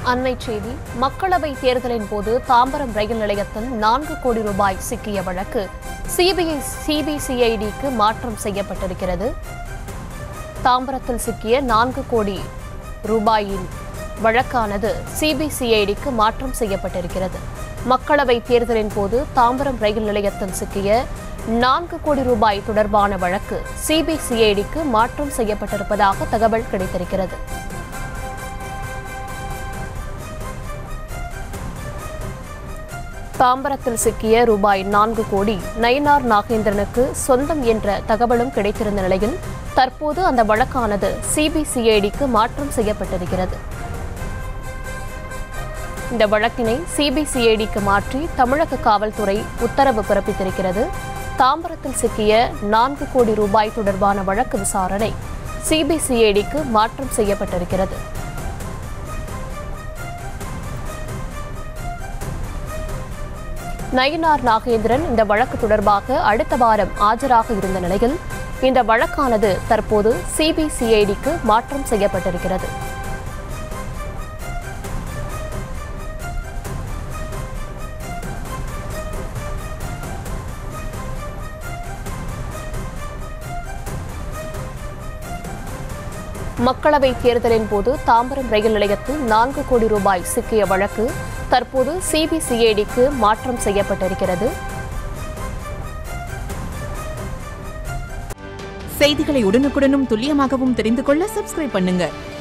அண்மை செய்தி மக்களவை தேர்தலின் போது தாம்பரம் ரயில் நிலையத்தில் நான்கு கோடி ரூபாய் சிக்கிய வழக்கு சிபிஐ சிபிசிஐடிக்கு மாற்றம் செய்யப்பட்டிருக்கிறது தாம்பரத்தில் சிக்கிய நான்கு கோடி ரூபாயின் வழக்கானது சிபிசிஐடிக்கு மாற்றம் செய்யப்பட்டிருக்கிறது மக்களவை தேர்தலின் போது தாம்பரம் ரயில் நிலையத்தில் சிக்கிய நான்கு கோடி ரூபாய் தொடர்பான வழக்கு சிபிசிஐடிக்கு மாற்றம் செய்யப்பட்டிருப்பதாக தகவல் கிடைத்திருக்கிறது தாம்பரத்தில் சிக்கிய ரூபாய் நான்கு கோடி நயினார் நாகேந்திரனுக்கு சொந்தம் என்ற தகவலும் கிடைத்திருந்த நிலையில் தற்போது அந்த வழக்கானது சிபிசிஐடிக்கு மாற்றம் செய்யப்பட்டிருக்கிறது இந்த வழக்கினை சிபிசிஐடிக்கு மாற்றி தமிழக காவல்துறை உத்தரவு பிறப்பித்திருக்கிறது தாம்பரத்தில் சிக்கிய நான்கு கோடி ரூபாய் தொடர்பான வழக்கு விசாரணை சிபிசிஐடிக்கு மாற்றம் செய்யப்பட்டிருக்கிறது நயினார் நாகேந்திரன் இந்த வழக்கு தொடர்பாக அடுத்த வாரம் ஆஜராக இருந்த நிலையில் இந்த வழக்கானது தற்போது சிபிசிஐடிக்கு மாற்றம் செய்யப்பட்டிருக்கிறது மக்களவை தேர்தலின் போது தாம்பரம் ரயில் நிலையத்தில் நான்கு கோடி ரூபாய் சிக்கிய வழக்கு தற்போது சிபிசிஐடிக்கு மாற்றம் செய்யப்பட்டிருக்கிறது செய்திகளை உடனுக்குடனும் துல்லியமாகவும் தெரிந்து கொள்ள சப்ஸ்கிரைப் பண்ணுங்க